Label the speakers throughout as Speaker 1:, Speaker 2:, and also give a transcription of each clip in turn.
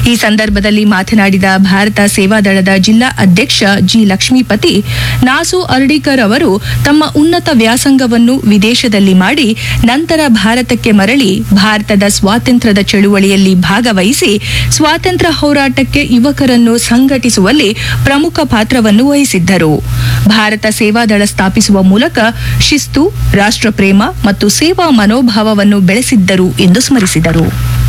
Speaker 1: ಈ ಸಂದರ್ಭದಲ್ಲಿ ಮಾತನಾಡಿದ ಭಾರತ ಸೇವಾದಳದ ಜಿಲ್ಲಾ ಅಧ್ಯಕ್ಷ ಜಿ ಲಕ್ಷ್ಮೀಪತಿ ನಾಸು ಅರ್ಡಿಕರ್ ಅವರು ತಮ್ಮ ಉನ್ನತ ವ್ಯಾಸಂಗವನ್ನು ವಿದೇಶದಲ್ಲಿ ಮಾಡಿ ನಂತರ ಭಾರತಕ್ಕೆ ಮರಳಿ ಭಾರತದ ಸ್ವಾತಂತ್ರ್ಯದ ಚಳುವಳಿಯಲ್ಲಿ ಭಾಗವಹಿಸಿ ಸ್ವಾತಂತ್ರ್ಯ ಹೋರಾಟಕ್ಕೆ ಯುವಕರನ್ನು ಸಂಘಟಿಸುವಲ್ಲಿ ಪ್ರಮುಖ ಪಾತ್ರವನ್ನು ವಹಿಸಿದ್ದರು ಭಾರತ ಸೇವಾದಳ ಸ್ಥಾಪಿಸುವ ಮೂಲಕ ಶಿಸ್ತು ರಾಷ್ಟ್ರಪ್ರೇಮ ಮತ್ತು ಸೇವಾ ಮನೋಭಾವವನ್ನು ಬೆಳೆಸಿದ್ದರು ಎಂದು ಸ್ಮರಿಸಿದರು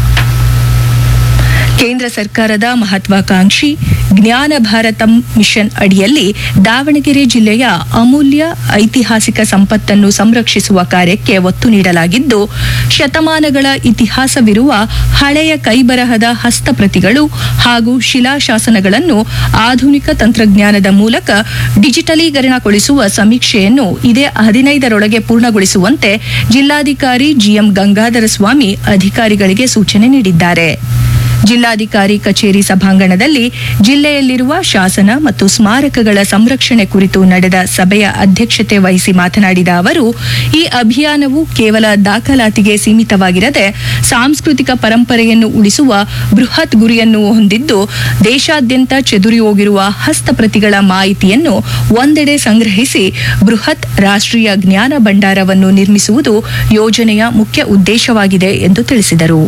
Speaker 1: ಕೇಂದ್ರ ಸರ್ಕಾರದ ಮಹತ್ವಾಕಾಂಕ್ಷಿ ಜ್ಞಾನ ಭಾರತಂ ಮಿಷನ್ ಅಡಿಯಲ್ಲಿ ದಾವಣಗೆರೆ ಜಿಲ್ಲೆಯ ಅಮೂಲ್ಯ ಐತಿಹಾಸಿಕ ಸಂಪತ್ತನ್ನು ಸಂರಕ್ಷಿಸುವ ಕಾರ್ಯಕ್ಕೆ ಒತ್ತು ನೀಡಲಾಗಿದ್ದು ಶತಮಾನಗಳ ಇತಿಹಾಸವಿರುವ ಹಳೆಯ ಕೈಬರಹದ ಹಸ್ತಪ್ರತಿಗಳು ಹಾಗೂ ಶಿಲಾಶಾಸನಗಳನ್ನು ಆಧುನಿಕ ತಂತ್ರಜ್ಞಾನದ ಮೂಲಕ ಡಿಜಿಟಲೀಕರಣಗೊಳಿಸುವ ಸಮೀಕ್ಷೆಯನ್ನು ಇದೇ ಹದಿನೈದರೊಳಗೆ ಪೂರ್ಣಗೊಳಿಸುವಂತೆ ಜಿಲ್ಲಾಧಿಕಾರಿ ಜಿಎಂ ಗಂಗಾಧರ ಸ್ವಾಮಿ ಅಧಿಕಾರಿಗಳಿಗೆ ಸೂಚನೆ ನೀಡಿದ್ದಾರೆ ಜಿಲ್ಲಾಧಿಕಾರಿ ಕಚೇರಿ ಸಭಾಂಗಣದಲ್ಲಿ ಜಿಲ್ಲೆಯಲ್ಲಿರುವ ಶಾಸನ ಮತ್ತು ಸ್ಮಾರಕಗಳ ಸಂರಕ್ಷಣೆ ಕುರಿತು ನಡೆದ ಸಭೆಯ ಅಧ್ಯಕ್ಷತೆ ವಹಿಸಿ ಮಾತನಾಡಿದ ಅವರು ಈ ಅಭಿಯಾನವು ಕೇವಲ ದಾಖಲಾತಿಗೆ ಸೀಮಿತವಾಗಿರದೆ ಸಾಂಸ್ಕೃತಿಕ ಪರಂಪರೆಯನ್ನು ಉಳಿಸುವ ಬೃಹತ್ ಗುರಿಯನ್ನು ಹೊಂದಿದ್ದು ದೇಶಾದ್ಯಂತ ಚೆದುರಿ ಹೋಗಿರುವ ಹಸ್ತಪ್ರತಿಗಳ ಮಾಹಿತಿಯನ್ನು ಒಂದೆಡೆ ಸಂಗ್ರಹಿಸಿ ಬೃಹತ್ ರಾಷ್ಟ್ರೀಯ ಜ್ಞಾನ ಭಂಡಾರವನ್ನು ನಿರ್ಮಿಸುವುದು ಯೋಜನೆಯ ಮುಖ್ಯ ಉದ್ದೇಶವಾಗಿದೆ ಎಂದು ತಿಳಿಸಿದರು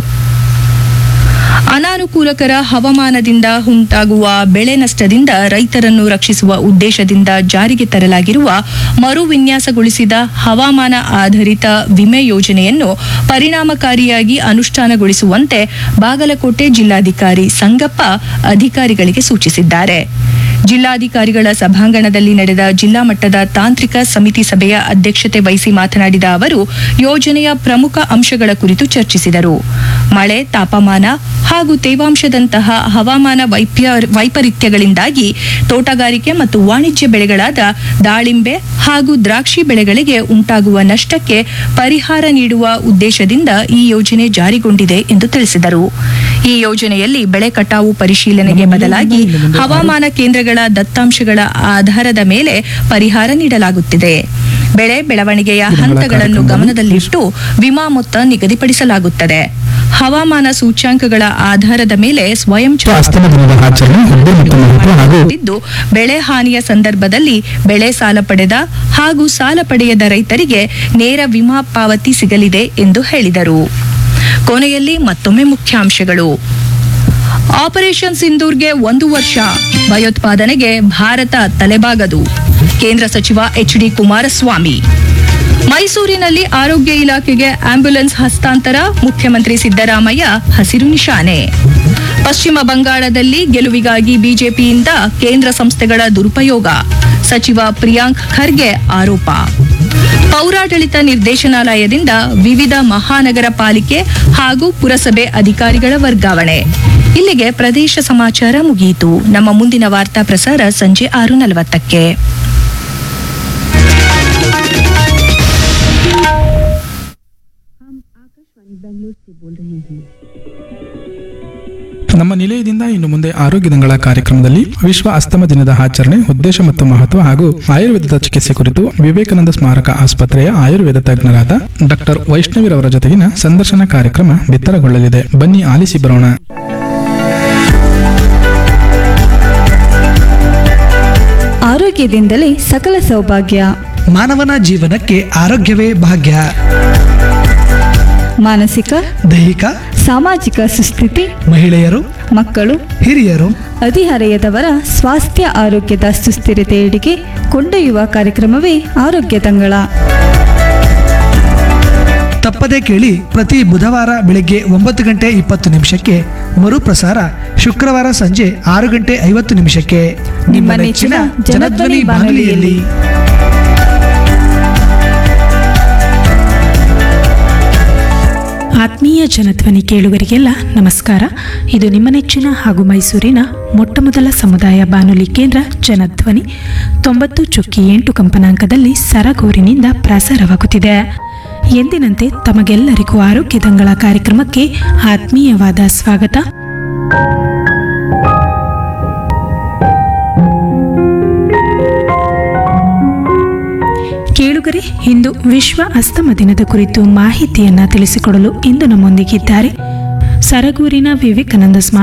Speaker 1: ಅನಾನುಕೂಲಕರ ಹವಾಮಾನದಿಂದ ಉಂಟಾಗುವ ಬೆಳೆ ನಷ್ಟದಿಂದ ರೈತರನ್ನು ರಕ್ಷಿಸುವ ಉದ್ದೇಶದಿಂದ ಜಾರಿಗೆ ತರಲಾಗಿರುವ ಮರು ವಿನ್ಯಾಸಗೊಳಿಸಿದ ಹವಾಮಾನ ಆಧಾರಿತ ವಿಮೆ ಯೋಜನೆಯನ್ನು ಪರಿಣಾಮಕಾರಿಯಾಗಿ ಅನುಷ್ಠಾನಗೊಳಿಸುವಂತೆ ಬಾಗಲಕೋಟೆ ಜಿಲ್ಲಾಧಿಕಾರಿ ಸಂಗಪ್ಪ ಅಧಿಕಾರಿಗಳಿಗೆ ಸೂಚಿಸಿದ್ದಾರೆ ಜಿಲ್ಲಾಧಿಕಾರಿಗಳ ಸಭಾಂಗಣದಲ್ಲಿ ನಡೆದ ಜಿಲ್ಲಾ ಮಟ್ಟದ ತಾಂತ್ರಿಕ ಸಮಿತಿ ಸಭೆಯ ಅಧ್ಯಕ್ಷತೆ ವಹಿಸಿ ಮಾತನಾಡಿದ ಅವರು ಯೋಜನೆಯ ಪ್ರಮುಖ ಅಂಶಗಳ ಕುರಿತು ಚರ್ಚಿಸಿದರು ಮಳೆ ತಾಪಮಾನ ಹಾಗೂ ತೇವಾಂಶದಂತಹ ಹವಾಮಾನ ವೈಪ್ಯ- ವೈಪರೀತ್ಯಗಳಿಂದಾಗಿ ತೋಟಗಾರಿಕೆ ಮತ್ತು ವಾಣಿಜ್ಯ ಬೆಳೆಗಳಾದ ದಾಳಿಂಬೆ ಹಾಗೂ ದ್ರಾಕ್ಷಿ ಬೆಳೆಗಳಿಗೆ ಉಂಟಾಗುವ ನಷ್ಟಕ್ಕೆ ಪರಿಹಾರ ನೀಡುವ ಉದ್ದೇಶದಿಂದ ಈ ಯೋಜನೆ ಜಾರಿಗೊಂಡಿದೆ ಎಂದು ತಿಳಿಸಿದರು ಈ ಯೋಜನೆಯಲ್ಲಿ ಬೆಳೆ ಕಟಾವು ಪರಿಶೀಲನೆಗೆ ಬದಲಾಗಿ ಹವಾಮಾನ ಕೇಂದ್ರಗಳ ದತ್ತಾಂಶಗಳ ಆಧಾರದ ಮೇಲೆ ಪರಿಹಾರ ನೀಡಲಾಗುತ್ತಿದೆ ಬೆಳೆ ಬೆಳವಣಿಗೆಯ ಹಂತಗಳನ್ನು ಗಮನದಲ್ಲಿಟ್ಟು ವಿಮಾ ಮೊತ್ತ ನಿಗದಿಪಡಿಸಲಾಗುತ್ತದೆ ಹವಾಮಾನ ಸೂಚ್ಯಾಂಕಗಳ ಆಧಾರದ ಮೇಲೆ ಸ್ವಯಂ
Speaker 2: ಅಸ್ತಮ ದಿನದ ಆಚರಣೆ ಹುದ್ದೆ ಮತ್ತು ಮಹತ್ವ ಹಾಗೂ
Speaker 1: ಇದ್ದು ಬೆಳೆ ಹಾನಿಯ ಸಂದರ್ಭದಲ್ಲಿ ಬೆಳೆ ಸಾಲ ಪಡೆದ ಹಾಗೂ ಸಾಲ ಪಡೆಯದ ರೈತರಿಗೆ ನೇರ ವಿಮಾ ಪಾವತಿ ಸಿಗಲಿದೆ ಎಂದು ಹೇಳಿದರು ಕೊನೆಯಲ್ಲಿ ಮತ್ತೊಮ್ಮೆ ಮುಖ್ಯಾಂಶಗಳು ಆಪರೇಷನ್ ಸಿಂಧೂರ್ಗೆ ಒಂದು ವರ್ಷ ಭಯೋತ್ಪಾದನೆಗೆ ಭಾರತ ತಲೆಬಾಗದು ಕೇಂದ್ರ ಸಚಿವ ಎಚ್ ಡಿ ಕುಮಾರಸ್ವಾಮಿ ಮೈಸೂರಿನಲ್ಲಿ ಆರೋಗ್ಯ ಇಲಾಖೆಗೆ ಆಂಬ್ಯುಲೆನ್ಸ್ ಹಸ್ತಾಂತರ ಮುಖ್ಯಮಂತ್ರಿ ಸಿದ್ದರಾಮಯ್ಯ ಹಸಿರು ನಿಶಾನೆ ಪಶ್ಚಿಮ ಬಂಗಾಳದಲ್ಲಿ ಗೆಲುವಿಗಾಗಿ ಬಿಜೆಪಿಯಿಂದ ಕೇಂದ್ರ ಸಂಸ್ಥೆಗಳ ದುರುಪಯೋಗ ಸಚಿವ ಪ್ರಿಯಾಂಕ್ ಖರ್ಗೆ ಆರೋಪ ಪೌರಾಡಳಿತ ನಿರ್ದೇಶನಾಲಯದಿಂದ ವಿವಿಧ ಮಹಾನಗರ ಪಾಲಿಕೆ ಹಾಗೂ ಪುರಸಭೆ ಅಧಿಕಾರಿಗಳ ವರ್ಗಾವಣೆ ಇಲ್ಲಿಗೆ ಪ್ರದೇಶ ಸಮಾಚಾರ ಮುಗಿಯಿತು ನಮ್ಮ ಮುಂದಿನ ವಾರ್ತಾ ಪ್ರಸಾರ ಸಂಜೆ ಆರು ನಲವತ್ತಕ್ಕೆ
Speaker 2: ನಮ್ಮ ನಿಲಯದಿಂದ ಇನ್ನು ಮುಂದೆ ಆರೋಗ್ಯ ದಿನಗಳ ಕಾರ್ಯಕ್ರಮದಲ್ಲಿ ವಿಶ್ವ ಅಸ್ತಮ ದಿನದ ಆಚರಣೆ ಉದ್ದೇಶ ಮತ್ತು ಮಹತ್ವ ಹಾಗೂ ಆಯುರ್ವೇದದ ಚಿಕಿತ್ಸೆ ಕುರಿತು ವಿವೇಕಾನಂದ ಸ್ಮಾರಕ ಆಸ್ಪತ್ರೆಯ ಆಯುರ್ವೇದ ತಜ್ಞರಾದ ಡಾಕ್ಟರ್ ವೈಷ್ಣವಿರವರ ಜೊತೆಗಿನ ಸಂದರ್ಶನ ಕಾರ್ಯಕ್ರಮ ಬಿತ್ತರಗೊಳ್ಳಲಿದೆ ಬನ್ನಿ ಆಲಿಸಿ ಬರೋಣ
Speaker 3: ಆರೋಗ್ಯದಿಂದಲೇ ಸಕಲ ಸೌಭಾಗ್ಯ
Speaker 4: ಮಾನವನ ಜೀವನಕ್ಕೆ ಆರೋಗ್ಯವೇ ಭಾಗ್ಯ
Speaker 3: ಮಾನಸಿಕ
Speaker 4: ದೈಹಿಕ
Speaker 3: ಸಾಮಾಜಿಕ ಸುಸ್ಥಿತಿ
Speaker 4: ಮಹಿಳೆಯರು
Speaker 3: ಮಕ್ಕಳು
Speaker 4: ಹಿರಿಯರು
Speaker 3: ಹದಿಹರೆಯದವರ ಸ್ವಾಸ್ಥ್ಯ ಆರೋಗ್ಯದ ಸುಸ್ಥಿರತೆಯೆಡೆಗೆ ಕೊಂಡೊಯ್ಯುವ ಕಾರ್ಯಕ್ರಮವೇ ಆರೋಗ್ಯ ತಂಗಳ
Speaker 4: ತಪ್ಪದೇ ಕೇಳಿ ಪ್ರತಿ ಬುಧವಾರ ಬೆಳಗ್ಗೆ ಒಂಬತ್ತು ಗಂಟೆ ಇಪ್ಪತ್ತು ನಿಮಿಷಕ್ಕೆ ಮರುಪ್ರಸಾರ ಶುಕ್ರವಾರ ಸಂಜೆ ಆರು ಗಂಟೆ ಐವತ್ತು ನಿಮಿಷಕ್ಕೆ ನಿಮ್ಮ ನೆಚ್ಚಿನ ಜನಧ್ವನಿ ಬಾನುಲಿಯಲ್ಲಿ
Speaker 5: ಆತ್ಮೀಯ ಜನಧ್ವನಿ ಕೇಳುಗರಿಗೆಲ್ಲ ನಮಸ್ಕಾರ ಇದು ನಿಮ್ಮ ನೆಚ್ಚಿನ ಹಾಗೂ ಮೈಸೂರಿನ ಮೊಟ್ಟಮೊದಲ ಸಮುದಾಯ ಬಾನುಲಿ ಕೇಂದ್ರ ಜನಧ್ವನಿ ತೊಂಬತ್ತು ಚುಕ್ಕಿ ಎಂಟು ಕಂಪನಾಂಕದಲ್ಲಿ ಸರಗೂರಿನಿಂದ ಪ್ರಸಾರವಾಗುತ್ತಿದೆ ಎಂದಿನಂತೆ ತಮಗೆಲ್ಲರಿಗೂ ಆರೋಗ್ಯ ದಂಗಳ ಕಾರ್ಯಕ್ರಮಕ್ಕೆ ಆತ್ಮೀಯವಾದ ಸ್ವಾಗತ ಕೇಳುಗರೆ ಇಂದು ವಿಶ್ವ ಅಸ್ತಮ ದಿನದ ಕುರಿತು ಮಾಹಿತಿಯನ್ನ ತಿಳಿಸಿಕೊಡಲು ಇಂದು ನಮ್ಮೊಂದಿಗಿದ್ದಾರೆ ಸರಗೂರಿನ ವಿವೇಕಾನಂದ ಸ್ಮಾರಕ